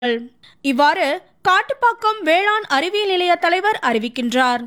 இவ்வாறு காட்டுப்பாக்கம் வேளாண் அறிவியல் நிலைய தலைவர் அறிவிக்கின்றார்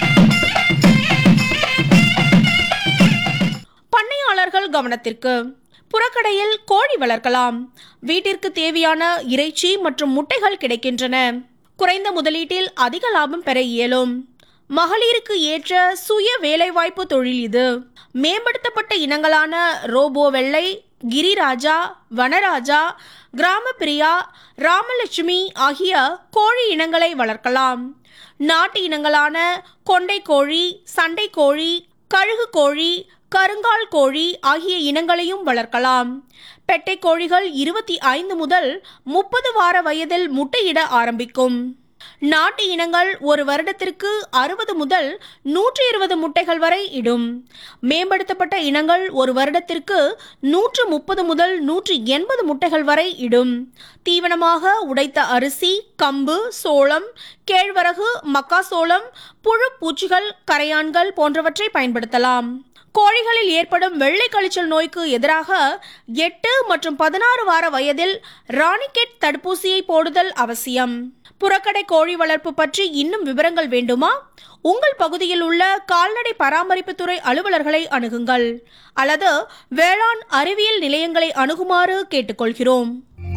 பண்ணையாளர்கள் கவனத்திற்கு புறக்கடையில் கோழி வளர்க்கலாம் வீட்டிற்கு தேவையான இறைச்சி மற்றும் முட்டைகள் கிடைக்கின்றன குறைந்த முதலீட்டில் அதிக லாபம் பெற இயலும் மகளிருக்கு ஏற்ற சுய வேலைவாய்ப்பு தொழில் இது மேம்படுத்தப்பட்ட இனங்களான ரோபோ வெள்ளை கிரிராஜா வனராஜா கிராமப்பிரியா ராமலட்சுமி ஆகிய கோழி இனங்களை வளர்க்கலாம் நாட்டு இனங்களான கொண்டை கோழி சண்டை கோழி கழுகு கோழி கருங்கால் கோழி ஆகிய இனங்களையும் வளர்க்கலாம் பெட்டை கோழிகள் இருபத்தி ஐந்து முதல் முப்பது வார வயதில் முட்டையிட ஆரம்பிக்கும் நாட்டு இனங்கள் ஒரு வருடத்திற்கு அறுபது முதல் நூற்றி இருபது முட்டைகள் வரை இடும் மேம்படுத்தப்பட்ட இனங்கள் ஒரு வருடத்திற்கு நூற்று முப்பது முதல் நூற்றி எண்பது முட்டைகள் வரை இடும் தீவனமாக உடைத்த அரிசி கம்பு சோளம் கேழ்வரகு மக்காசோளம் புழு பூச்சிகள் கரையான்கள் போன்றவற்றை பயன்படுத்தலாம் கோழிகளில் ஏற்படும் வெள்ளை கழிச்சல் நோய்க்கு எதிராக எட்டு மற்றும் பதினாறு வார வயதில் ராணிகெட் தடுப்பூசியை போடுதல் அவசியம் புறக்கடை கோழி வளர்ப்பு பற்றி இன்னும் விவரங்கள் வேண்டுமா உங்கள் பகுதியில் உள்ள கால்நடை பராமரிப்புத்துறை அலுவலர்களை அணுகுங்கள் அல்லது வேளாண் அறிவியல் நிலையங்களை அணுகுமாறு கேட்டுக்கொள்கிறோம்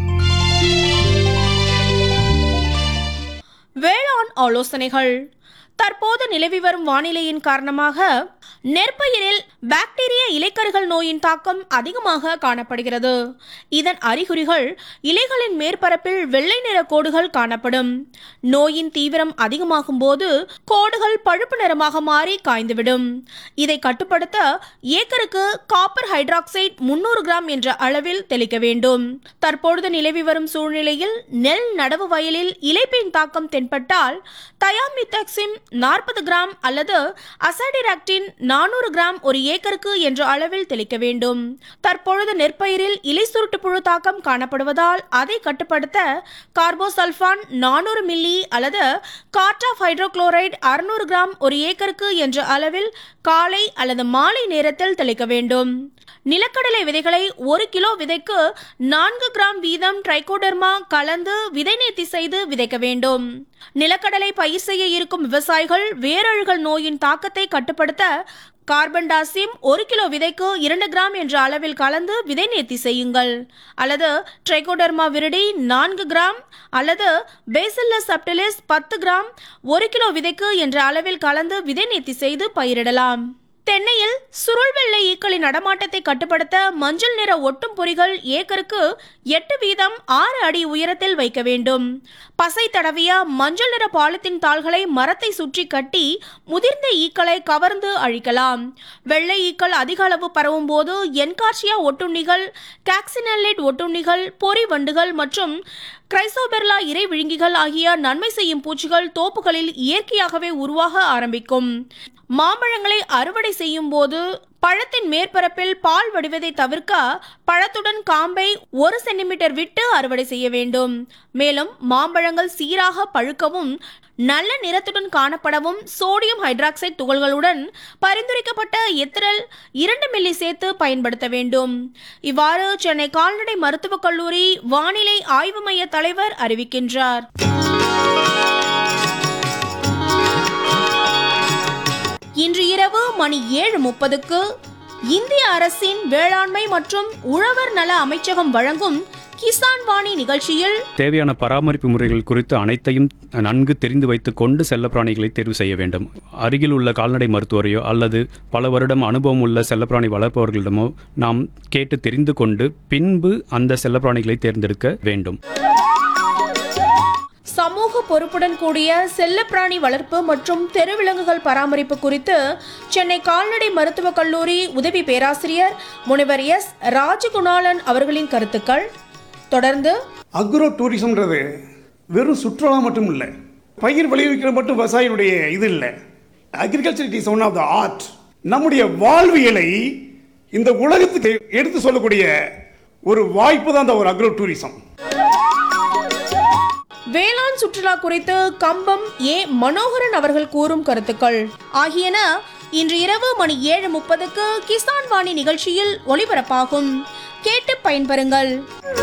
வேளாண் ஆலோசனைகள் தற்போது நிலவி வரும் வானிலையின் காரணமாக நெற்பயிரில் பாக்டீரிய இலைக்கருகள் நோயின் தாக்கம் அதிகமாக காணப்படுகிறது இதன் அறிகுறிகள் இலைகளின் மேற்பரப்பில் வெள்ளை நிற கோடுகள் காணப்படும் நோயின் தீவிரம் அதிகமாகும் போது கோடுகள் பழுப்பு நிறமாக மாறி காய்ந்துவிடும் இதை கட்டுப்படுத்த ஏக்கருக்கு காப்பர் ஹைட்ராக்சைட் முன்னூறு கிராம் என்ற அளவில் தெளிக்க வேண்டும் தற்பொழுது நிலவி வரும் சூழ்நிலையில் நெல் நடவு வயலில் இலைப்பின் தாக்கம் தென்பட்டால் தயாமித்தக்சிம் நாற்பது கிராம் அல்லது அசாடிராக்டின் நானூறு கிராம் ஒரு ஏக்கருக்கு என்ற அளவில் தெளிக்க வேண்டும் தற்பொழுது நெற்பயிரில் இலை சுருட்டு புழு தாக்கம் காணப்படுவதால் அதை கட்டுப்படுத்த கார்போசல்ஃபான் நானூறு மில்லி அல்லது கார்டாஃப் ஹைட்ரோகுளோரைடு அறுநூறு கிராம் ஒரு ஏக்கருக்கு என்ற அளவில் காலை அல்லது மாலை நேரத்தில் தெளிக்க வேண்டும் நிலக்கடலை விதைகளை ஒரு கிலோ விதைக்கு நான்கு கிராம் வீதம் ட்ரைகோடர்மா கலந்து விதை நேர்த்தி செய்து விதைக்க வேண்டும் நிலக்கடலை பயிர் செய்ய இருக்கும் விவசாயிகள் வேரழுகல் நோயின் தாக்கத்தை கட்டுப்படுத்த கார்பன் டாசிம் ஒரு கிலோ விதைக்கு இரண்டு கிராம் என்ற அளவில் கலந்து விதை நேர்த்தி செய்யுங்கள் அல்லது ட்ரைகோடர்மா விரிடி நான்கு கிராம் அல்லது பேசில்லஸ் சப்டிலிஸ் பத்து கிராம் ஒரு கிலோ விதைக்கு என்ற அளவில் கலந்து விதை நேர்த்தி செய்து பயிரிடலாம் தென்னையில் சுருள் வெள்ளை ஈக்களின் நடமாட்டத்தை கட்டுப்படுத்த மஞ்சள் நிற ஒட்டும் பொறிகள் ஏக்கருக்கு எட்டு வீதம் ஆறு அடி உயரத்தில் வைக்க வேண்டும் பசை தடவிய மஞ்சள் நிற பாலித்தீன் தாள்களை மரத்தை சுற்றி கட்டி முதிர்ந்த ஈக்களை கவர்ந்து அழிக்கலாம் வெள்ளை ஈக்கள் அதிக அளவு பரவும் போது என்கார்சியா ஒட்டுண்ணிகள் காக்சினல்லேட் ஒட்டுண்ணிகள் பொறி வண்டுகள் மற்றும் கிரைசோபெர்லா இறை விழுங்கிகள் ஆகிய நன்மை செய்யும் பூச்சிகள் தோப்புகளில் இயற்கையாகவே உருவாக ஆரம்பிக்கும் மாம்பழங்களை அறுவடை செய்யும் போது பழத்தின் மேற்பரப்பில் பால் வடிவதை தவிர்க்க பழத்துடன் காம்பை ஒரு சென்டிமீட்டர் விட்டு அறுவடை செய்ய வேண்டும் மேலும் மாம்பழங்கள் சீராக பழுக்கவும் நல்ல நிறத்துடன் காணப்படவும் சோடியம் ஹைட்ராக்சைடு துகள்களுடன் பரிந்துரைக்கப்பட்ட எத்திரல் இரண்டு மில்லி சேர்த்து பயன்படுத்த வேண்டும் இவ்வாறு சென்னை கால்நடை மருத்துவக் கல்லூரி வானிலை ஆய்வு மைய தலைவர் அறிவிக்கின்றார் இன்று இரவு மணி ஏழு முப்பதுக்கு இந்திய அரசின் வேளாண்மை மற்றும் உழவர் நல அமைச்சகம் வழங்கும் கிசான் வாணி நிகழ்ச்சியில் தேவையான பராமரிப்பு முறைகள் குறித்து அனைத்தையும் நன்கு தெரிந்து வைத்துக் கொண்டு செல்லப்பிராணிகளை தேர்வு செய்ய வேண்டும் அருகில் உள்ள கால்நடை மருத்துவரையோ அல்லது பல வருடம் அனுபவம் உள்ள செல்லப்பிராணி வளர்ப்பவர்களிடமோ நாம் கேட்டு தெரிந்து கொண்டு பின்பு அந்த செல்லப்பிராணிகளை தேர்ந்தெடுக்க வேண்டும் சமூக பொறுப்புடன் கூடிய செல்லப்பிராணி வளர்ப்பு மற்றும் தெருவிலங்குகள் பராமரிப்பு குறித்து சென்னை கால்நடை மருத்துவக் கல்லூரி உதவி பேராசிரியர் முனைவர் எஸ் ராஜகுணாலன் அவர்களின் கருத்துக்கள் தொடர்ந்து அக்ரோ டூரிசம்ன்றது வெறும் சுற்றுலா மட்டும் இல்லை பயிர் விளைவிக்கிறது மட்டும் விவசாயினுடைய இது இல்லை agriculture it is one of the art நம்முடைய வாழ்வியலை இந்த உலகத்துக்கு எடுத்து சொல்லக்கூடிய ஒரு வாய்ப்பு தான் இந்த ஒரு அக்ரோ டூரிசம் வேளாண் சுற்றுலா குறித்து கம்பம் ஏ மனோகரன் அவர்கள் கூறும் கருத்துக்கள் ஆகியன இன்று இரவு மணி ஏழு முப்பதுக்கு கிசான் வாணி நிகழ்ச்சியில் ஒளிபரப்பாகும் கேட்டு பயன்பெறுங்கள்